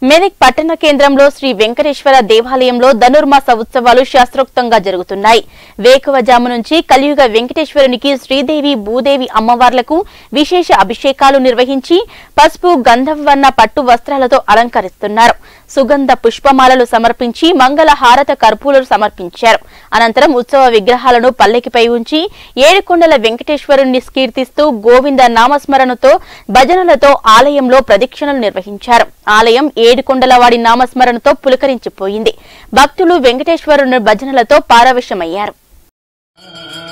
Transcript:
మెదక్ పట్టణ కేంద్రంలో శ్రీ వెంకటేశ్వర దేవాలయంలో ధనుర్మాస ఉత్సవాలు శాస్త్రోక్తంగా జరుగుతున్నాయి వేకువజాము నుంచి కలియుగ వెంకటేశ్వరునికి శ్రీదేవి భూదేవి అమ్మవార్లకు విశేష అభిషేకాలు నిర్వహించి పసుపు గంధవర్ణ పట్టు వస్త్రాలతో అలంకరిస్తున్నారు సుగంధ పుష్పమాలలు సమర్పించి మంగళ హారత కర్పూలు సమర్పించారు అనంతరం ఉత్సవ విగ్రహాలను పల్లెకిపై ఉంచి ఏడుకొండల వెంకటేశ్వరుణ్ణి కీర్తిస్తూ గోవింద నామస్మరణతో భజనలతో ఆలయంలో ప్రదక్షిణలు నిర్వహించారు ఆలయం ఏడుకొండలవాడి నామస్మరణతో పులకరించిపోయింది భక్తులు వెంకటేశ్వరుని భజనలతో పారవశ్యమయ్యారు